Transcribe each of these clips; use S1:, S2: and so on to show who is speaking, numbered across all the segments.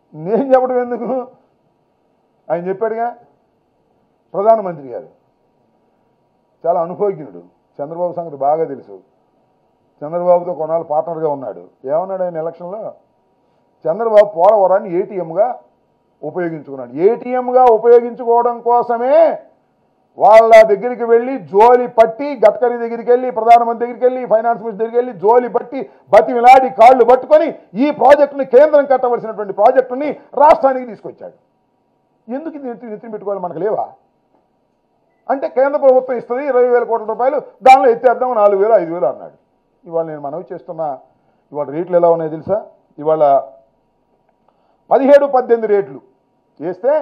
S1: నేను చెప్పడం ఎందుకు ఆయన చెప్పాడుగా ప్రధానమంత్రి గారు చాలా అనుభవజ్ఞుడు చంద్రబాబు సంగతి బాగా తెలుసు చంద్రబాబుతో కొన్నాళ్ళు పార్ట్నర్గా ఉన్నాడు ఏమన్నాడు ఆయన ఎలక్షన్లో చంద్రబాబు పోలవరాన్ని ఏటీఎంగా ఉపయోగించుకున్నాడు ఏటీఎంగా ఉపయోగించుకోవడం కోసమే వాళ్ళ దగ్గరికి వెళ్ళి జోలి పట్టి గడ్కరీ దగ్గరికి వెళ్ళి ప్రధానమంత్రి దగ్గరికి వెళ్ళి ఫైనాన్స్ మినిస్టర్ దగ్గరికి వెళ్ళి జోలి పట్టి బతిమిలాడి కాళ్ళు పట్టుకొని ఈ ప్రాజెక్టుని కేంద్రం కట్టవలసినటువంటి ప్రాజెక్టుని రాష్ట్రానికి తీసుకొచ్చాడు ఎందుకు ఇది నెత్తి నెత్తిన పెట్టుకోవాలి మనకు లేవా అంటే కేంద్ర ప్రభుత్వం ఇస్తుంది ఇరవై వేల కోట్ల రూపాయలు దానిలో ఎత్తేద్దాం నాలుగు వేలు ఐదు వేలు అన్నాడు ఇవాళ నేను మనవి చేస్తున్న ఇవాళ రేట్లు ఎలా ఉన్నాయో తెలుసా ఇవాళ పదిహేడు పద్దెనిమిది రేట్లు వేస్తే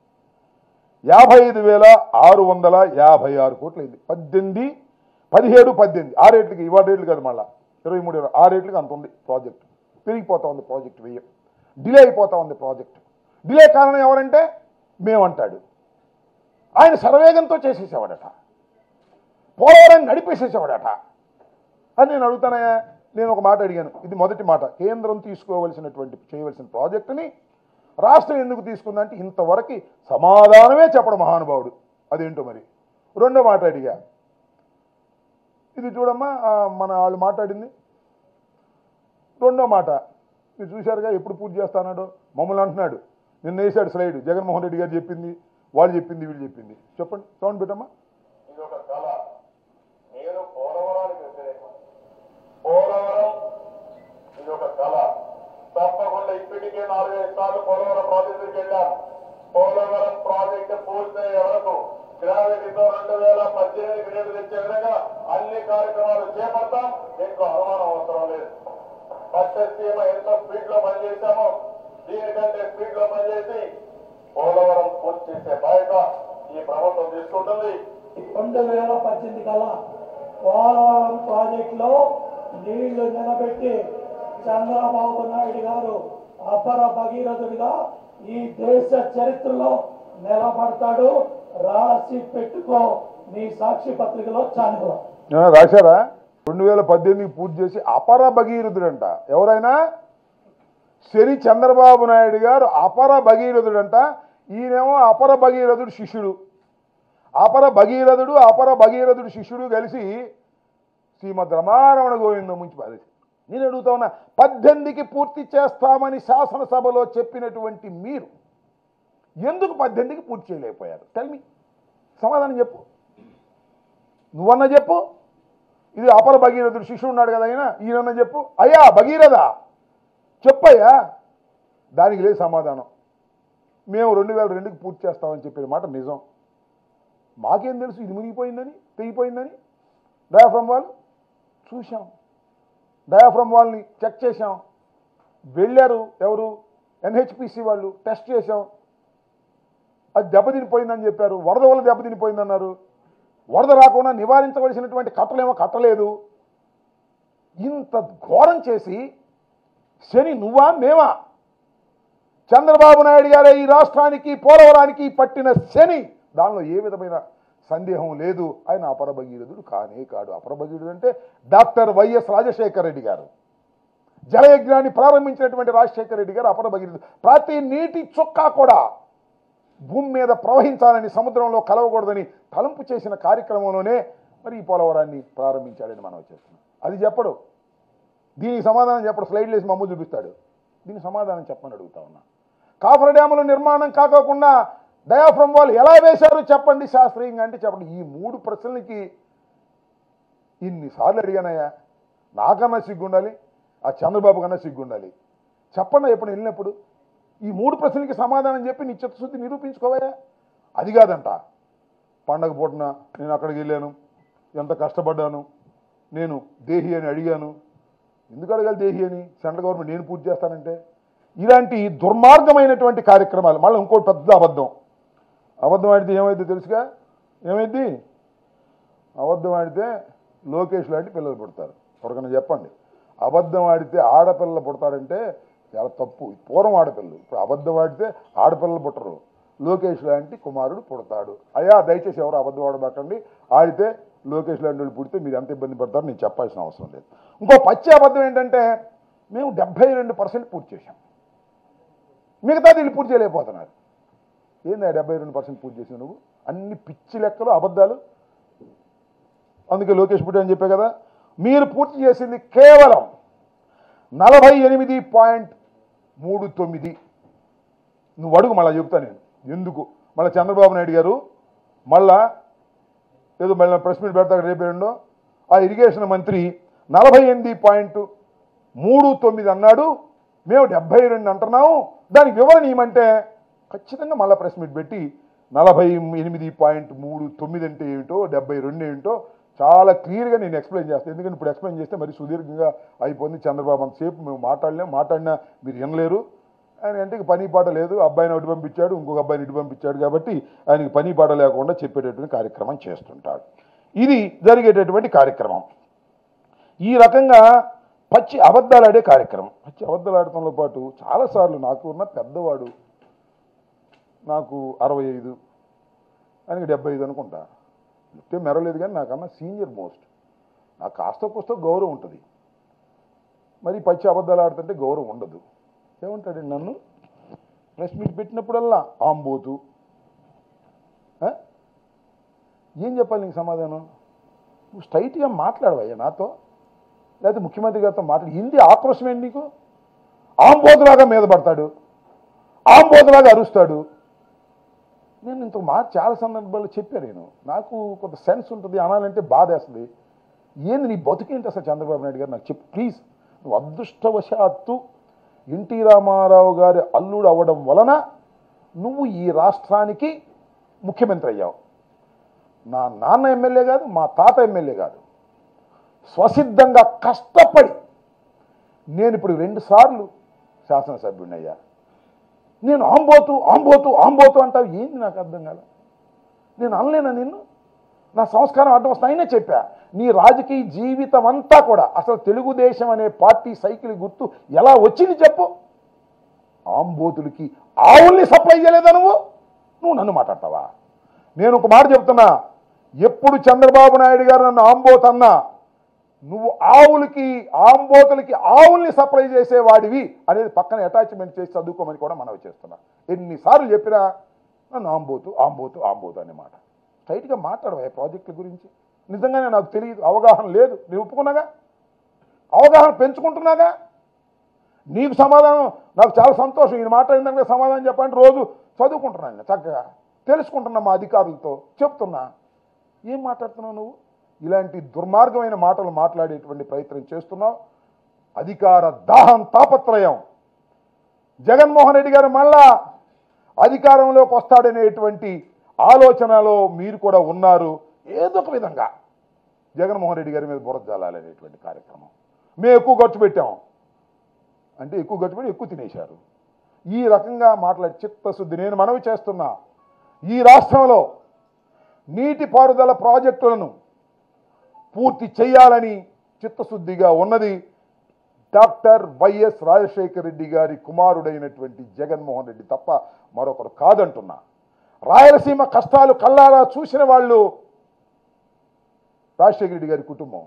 S1: యాభై ఐదు వేల ఆరు వందల యాభై ఆరు కోట్లు అయింది పద్దెనిమిది పదిహేడు పద్దెనిమిది ఆ రేట్లకి ఇవాళ రేట్లు కాదు మళ్ళా ఇరవై మూడు ఇరవై ఆ రేట్లకి అంత ఉంది ప్రాజెక్ట్ పెరిగిపోతా ఉంది ప్రాజెక్ట్ వ్యయం డిలే అయిపోతా ఉంది ప్రాజెక్ట్ డిలే కారణం ఎవరంటే మేమంటాడు ఆయన శరవేగంతో చేసేసేవాడట పోలవరాన్ని నడిపేసేసేవాడట అని నేను అడుగుతానయ్యా నేను ఒక మాట అడిగాను ఇది మొదటి మాట కేంద్రం తీసుకోవలసినటువంటి చేయవలసిన ప్రాజెక్టుని రాష్ట్రం ఎందుకు తీసుకుందంటే ఇంతవరకు సమాధానమే చెప్పడం మహానుభావుడు అదేంటో మరి రెండో మాట అడిగా ఇది చూడమ్మా ఆ, మన వాళ్ళు మాట్లాడింది రెండో మాట మీరు చూశారుగా ఎప్పుడు పూర్తి చేస్తానాడో మమ్మల్ని అంటున్నాడు నిన్న వేశాడు స్లైడ్ జగన్మోహన్ రెడ్డి గారు చెప్పింది వాళ్ళు చెప్పింది వీళ్ళు చెప్పింది చెప్పండి సౌండ్ పెట్టమ్మా
S2: ఇది ఒక కళ నేను పోలవరానికి వ్యతిరేకం పోలవరం ఇది ఒక కళ తప్పకుండా ఇప్పటికే నాలుగైదు సార్లు పోలవరం ప్రాజెక్టుకి వెళ్ళాను పోలవరం ప్రాజెక్టు పూర్తయ్యే వరకు గ్రావిటీతో రెండు వేల పద్దెనిమిదికి నీళ్లు తెచ్చే విధంగా అన్ని కార్యక్రమాలు చేపడతాం దీంట్లో అనుమానం అవసరం లేదు పట్టసీమ ఎంత స్పీడ్ లో పనిచేశామో దీనికంటే స్పీడ్ లో పనిచేసి పోలవరం పూర్తి చేసే బాధ్యత ఈ ప్రభుత్వం తీసుకుంటుంది
S3: రెండు వేల పద్దెనిమిది కల్లా పోలవరం ప్రాజెక్టులో నీళ్లు నిలబెట్టి చంద్రబాబు నాయుడు గారు అపర భగీరథుడిగా ఈ దేశ చరిత్రలో నిలబడతాడు రాసి పెట్టుకో నీ సాక్షి పత్రికలో చానుకో
S1: ఆ, రాశారా రెండు వేల పద్దెనిమిది పూర్తి చేసి అపర భగీరథుడంట ఎవరైనా శని చంద్రబాబు నాయుడు గారు అపర భగీరథుడంట ఈయనేమో అపర భగీరథుడు శిష్యుడు అపర భగీరథుడు అపర భగీరథుడు శిష్యుడు కలిసి శ్రీమద్ రమారమణ గోవిందం ముంచి పారేసి నేను అడుగుతా ఉన్నా పద్దెనిమిదికి పూర్తి చేస్తామని శాసనసభలో చెప్పినటువంటి మీరు ఎందుకు పద్దెనిమిదికి పూర్తి చేయలేకపోయారు టెల్మి సమాధానం చెప్పు నువ్వన్నా చెప్పు ఇది అపర భగీరథుడు శిష్యుడు ఉన్నాడు కదా ఆయన ఈయనన్నా చెప్పు అయ్యా భగీరథ చెప్పయ్యా దానికి లేదు సమాధానం మేము రెండు వేల రెండుకి పూర్తి చేస్తామని చెప్పిన మాట నిజం మాకేం తెలుసు ఇది మునిగిపోయిందని తెగిపోయిందని డయాఫ్రమ్ వాళ్ళు చూసాం డయాఫ్రమ్ వాళ్ళని చెక్ చేశాం వెళ్ళారు ఎవరు ఎన్హెచ్పిసి వాళ్ళు టెస్ట్ చేశాం అది దెబ్బతినిపోయిందని చెప్పారు వరద వల్ల దెబ్బతినిపోయిందన్నారు వరద రాకుండా నివారించవలసినటువంటి కట్టలేమో కట్టలేదు ఇంత ఘోరం చేసి శని నువ్వా మేమా చంద్రబాబు నాయుడు గారే ఈ రాష్ట్రానికి పోలవరానికి పట్టిన శని దానిలో ఏ విధమైన సందేహం లేదు ఆయన అపరభగీరథుడు కానే కాడు అపరభగీరుడు అంటే డాక్టర్ వైఎస్ రాజశేఖర రెడ్డి గారు జలయజ్ఞాన్ని ప్రారంభించినటువంటి రాజశేఖర రెడ్డి గారు అపరభగీరథుడు ప్రతి నీటి చుక్క కూడా భూమి మీద ప్రవహించాలని సముద్రంలో కలవకూడదని తలంపు చేసిన కార్యక్రమంలోనే మరి ఈ పోలవరాన్ని ప్రారంభించాడని మనం చేస్తున్నాం అది చెప్పడు దీనికి సమాధానం చెప్పడు స్లైడ్లు వేసి మమ్మ చూపిస్తాడు దీనికి సమాధానం చెప్పమని అడుగుతా ఉన్నా కాఫర్ డ్యాముల నిర్మాణం కాకోకుండా డయాఫ్రమ్ వాళ్ళు ఎలా వేశారు చెప్పండి శాస్త్రీయంగా అంటే చెప్పండి ఈ మూడు ప్రశ్నలకి ఇన్నిసార్లు అడిగానయ్యా నాకన్నా సిగ్గుండాలి ఆ చంద్రబాబు కన్నా సిగ్గుండాలి చెప్పండి ఎప్పుడు వెళ్ళినప్పుడు ఈ మూడు ప్రశ్నలకి సమాధానం చెప్పి నీ చిత్తశుద్ధి నిరూపించుకోవయ్యా అది కాదంట పండగ పూటన నేను అక్కడికి వెళ్ళాను ఎంత కష్టపడ్డాను నేను దేహి అని అడిగాను ఎందుకు అడగాలి దేహి అని సెంట్రల్ గవర్నమెంట్ నేను పూర్తి చేస్తానంటే ఇలాంటి దుర్మార్గమైనటువంటి కార్యక్రమాలు మళ్ళీ ఇంకోటి పెద్ద అబద్ధం అబద్ధం ఆడితే ఏమైందో తెలుసుగా ఏమైంది అబద్ధం ఆడితే లోకేష్ లాంటి పిల్లలు పుడతారు ఎవరికైనా చెప్పండి అబద్ధం ఆడితే ఆడపిల్లలు పుడతారంటే చాలా తప్పు పూర్వం ఆడపిల్లలు ఇప్పుడు అబద్ధం ఆడితే ఆడపిల్లలు పుట్టరు లోకేష్ లాంటి కుమారుడు పుడతాడు అయ్యా దయచేసి ఎవరు అబద్ధం ఆడబాకండి ఆడితే లోకేష్ లాంటి వాళ్ళు పుడితే మీరు ఎంత ఇబ్బంది పడతారో నేను చెప్పాల్సిన అవసరం లేదు ఇంకో పచ్చి అబద్ధం ఏంటంటే మేము డెబ్బై రెండు పర్సెంట్ పూర్తి చేశాం మిగతాది వీళ్ళు పూర్తి చేయలేకపోతున్నారు ఏంది డెబ్బై రెండు పర్సెంట్ పూర్తి చేసింది నువ్వు అన్ని పిచ్చి లెక్కలు అబద్ధాలు అందుకే లోకేష్ పుట్టి అని చెప్పే కదా మీరు పూర్తి చేసింది కేవలం నలభై ఎనిమిది పాయింట్ మూడు తొమ్మిది నువ్వు అడుగు మళ్ళీ చెప్తా నేను ఎందుకు మళ్ళీ చంద్రబాబు నాయుడు గారు మళ్ళా ఏదో మళ్ళీ ప్రెస్ మీట్ పెడతా రేపు రెండో ఆ ఇరిగేషన్ మంత్రి నలభై ఎనిమిది పాయింట్ మూడు తొమ్మిది అన్నాడు మేము డెబ్బై రెండు అంటున్నాము దానికి వివరణ ఏమంటే ఖచ్చితంగా మళ్ళీ ప్రెస్ మీట్ పెట్టి నలభై ఎనిమిది పాయింట్ మూడు తొమ్మిది అంటే ఏమిటో డెబ్బై రెండు ఏమిటో చాలా క్లియర్గా నేను ఎక్స్ప్లెయిన్ చేస్తాను ఎందుకంటే ఇప్పుడు ఎక్స్ప్లెయిన్ చేస్తే మరి సుదీర్ఘంగా అయిపోయింది చంద్రబాబు అంతసేపు మేము మాట్లాడలేం మాట్లాడినా మీరు వినలేరు ఆయన ఇంటికి పని పాట లేదు అబ్బాయిని ఒకటి పంపించాడు ఇంకొక అబ్బాయిని ఇటు పంపించాడు కాబట్టి ఆయనకి పని పాట లేకుండా చెప్పేటటువంటి కార్యక్రమం చేస్తుంటాడు ఇది జరిగేటటువంటి కార్యక్రమం ఈ రకంగా పచ్చి అబద్ధాలు ఆడే కార్యక్రమం పచ్చి అబద్ధాలు ఆడటంతో పాటు చాలాసార్లు నాకు ఉన్న పెద్దవాడు నాకు అరవై ఐదు ఆయనకి డెబ్బై ఐదు అనుకుంటా చెప్తే మెరలేదు కానీ నాకన్నా సీనియర్ మోస్ట్ నాకు కాస్త పుస్త గౌరవం ఉంటుంది మరి పచ్చి అబద్ధాలు ఆడుతుంటే గౌరవం ఉండదు ఏమంటాడండి నన్ను ప్రెస్ మీట్ పెట్టినప్పుడల్లా ఆంబోతు ఆ? ఏం చెప్పాలి నీకు సమాధానం నువ్వు స్ట్రైట్గా మాట్లాడవయ్యా నాతో లేకపోతే ముఖ్యమంత్రి గారితో మాట్లాడి హిందీ ఆక్రోశం ఏంటి నీకు ఆంబోతులాగా మీద పడతాడు ఆంబోతులాగా అరుస్తాడు నేను ఇంత మాట చాలా సందర్భాల్లో చెప్పాను నేను నాకు కొంత సెన్స్ ఉంటుంది అనాలంటే బాధ వేస్తుంది ఏంది నీ బతుకేంటి అసలు చంద్రబాబు నాయుడు గారు నాకు చెప్పు ప్లీజ్ నువ్వు అదృష్టవశాత్తు ఎన్టీ రామారావు గారి అల్లుడు అవ్వడం వలన నువ్వు ఈ రాష్ట్రానికి ముఖ్యమంత్రి అయ్యావు నా నాన్న ఎమ్మెల్యే కాదు మా తాత ఎమ్మెల్యే కాదు స్వసిద్ధంగా కష్టపడి నేను ఇప్పుడు రెండు సార్లు శాసనసభ్యుడిని అయ్యా నేను ఆంబోతు ఆంబోతు ఆంబోతు అంటావు ఏంది నాకు అర్థం కాల నేను అనలేనా నిన్ను నా సంస్కారం అడ్డం వస్తా అయినా చెప్పా నీ రాజకీయ జీవితం అంతా కూడా అసలు తెలుగుదేశం అనే పార్టీ సైకిల్ గుర్తు ఎలా వచ్చింది చెప్పు ఆంబోతులకి ఆవుల్ని సప్లై చేయలేదా నువ్వు నువ్వు నన్ను మాట్లాడతావా నేను ఒక మాట చెప్తున్నా ఎప్పుడు చంద్రబాబు నాయుడు గారు నన్ను ఆంబోత్ అన్నా నువ్వు ఆవులకి ఆంబోతులకి ఆవుల్ని సప్లై చేసేవాడివి అనేది పక్కన అటాచ్మెంట్ చేసి చదువుకోమని కూడా మనవి చేస్తున్నా ఎన్నిసార్లు చెప్పినా నన్ను ఆంబోతు ఆంబోతు ఆంబోతు అనే మాట స్ట్రైట్గా మాట్లాడవా ఈ ప్రాజెక్టుల గురించి నిజంగానే నాకు తెలియదు అవగాహన లేదు నేను ఒప్పుకున్నాగా అవగాహన పెంచుకుంటున్నాగా నీకు సమాధానం నాకు చాలా సంతోషం ఈయన మాట్లాడిన దానికి సమాధానం చెప్పండి రోజు చదువుకుంటున్నాను నేను చక్కగా తెలుసుకుంటున్నా మా అధికారులతో చెప్తున్నా ఏం మాట్లాడుతున్నావు నువ్వు ఇలాంటి దుర్మార్గమైన మాటలు మాట్లాడేటువంటి ప్రయత్నం చేస్తున్నావు అధికార దాహం తాపత్రయం జగన్మోహన్ రెడ్డి గారు మళ్ళా అధికారంలోకి వస్తాడనేటువంటి ఆలోచనలో మీరు కూడా ఉన్నారు ఏదో ఒక విధంగా జగన్మోహన్ రెడ్డి గారి మీద బురద జల్లాలనేటువంటి కార్యక్రమం మేము ఎక్కువ ఖర్చు పెట్టాం అంటే ఎక్కువ ఖర్చు పెట్టి ఎక్కువ తినేశారు ఈ రకంగా మాట్లాడి చిత్తశుద్ధి నేను మనవి చేస్తున్నా ఈ రాష్ట్రంలో నీటిపారుదల ప్రాజెక్టులను పూర్తి చేయాలని చిత్తశుద్ధిగా ఉన్నది డాక్టర్ వైఎస్ రాజశేఖర రెడ్డి గారి కుమారుడైనటువంటి జగన్మోహన్ రెడ్డి తప్ప మరొకరు కాదంటున్నా రాయలసీమ కష్టాలు కల్లారా చూసిన వాళ్ళు రాజశేఖర రెడ్డి గారి కుటుంబం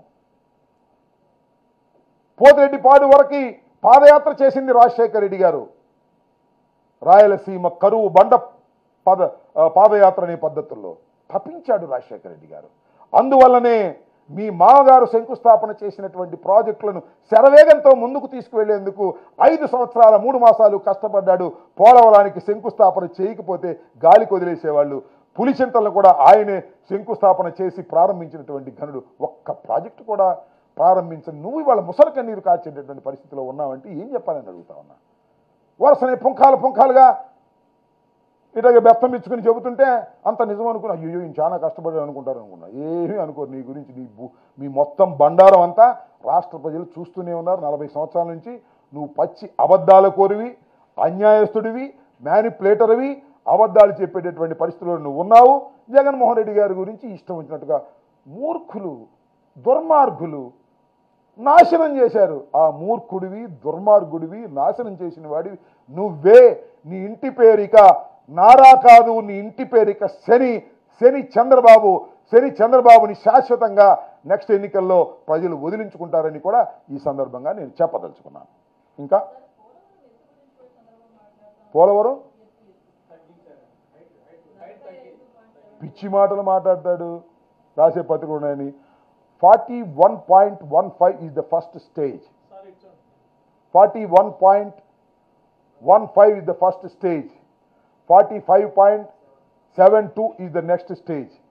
S1: పోతిరెడ్డి పాడు వరకు పాదయాత్ర చేసింది రాజశేఖర రెడ్డి గారు రాయలసీమ కరువు బండ పద ఆ, పాదయాత్ర అనే పద్ధతుల్లో తప్పించాడు రాజశేఖర రెడ్డి గారు అందువల్లనే మీ మామగారు శంకుస్థాపన చేసినటువంటి ప్రాజెక్టులను శరవేగంతో ముందుకు తీసుకువెళ్లేందుకు ఐదు సంవత్సరాల మూడు మాసాలు కష్టపడ్డాడు పోలవరానికి శంకుస్థాపన చేయకపోతే గాలికి వదిలేసేవాళ్ళు పులిచింతలను కూడా ఆయనే శంకుస్థాపన చేసి ప్రారంభించినటువంటి ఘనుడు ఒక్క ప్రాజెక్టు కూడా ప్రారంభించని నువ్వు ఇవాళ ముసలి కన్నీరు కాచేటటువంటి పరిస్థితిలో ఉన్నావంటే ఏం చెప్పాలని అడుగుతా ఉన్నా వరుసనే పుంఖాలు పుంఖాలుగా ఇలాగ బెత్తం ఇచ్చుకుని చెబుతుంటే అంత నిజం అనుకున్నా అయ్యో ఈయన చాలా కష్టపడి అనుకుంటారు అనుకున్నా ఏమీ అనుకోరు నీ గురించి నీ భూ- మీ మొత్తం బండారం అంతా రాష్ట్ర ప్రజలు చూస్తూనే ఉన్నారు నలభై సంవత్సరాల నుంచి నువ్వు పచ్చి అబద్ధాల కోరివి అన్యాయస్తుడివి మ్యానిపులేటర్వి అబద్ధాలు చెప్పేటటువంటి పరిస్థితుల్లో నువ్వు ఉన్నావు జగన్మోహన్ రెడ్డి గారి గురించి ఇష్టం వచ్చినట్టుగా మూర్ఖులు దుర్మార్గులు నాశనం చేశారు ఆ మూర్ఖుడివి దుర్మార్గుడివి నాశనం చేసిన వాడివి నువ్వే నీ ఇంటి పేరిక నారా కాదు నీ ఇంటి పేరిక శని శని చంద్రబాబు శని చంద్రబాబుని శాశ్వతంగా నెక్స్ట్ ఎన్నికల్లో ప్రజలు వదిలించుకుంటారని కూడా ఈ సందర్భంగా నేను చెప్పదలుచుకున్నాను ఇంకా పోలవరం పిచ్చి మాటలు మాట్లాడతాడు రాసే పత్రిక ఉన్నాయని forty one point one five is the first stage forty one point one five is the first stage. 45.72 is the next stage.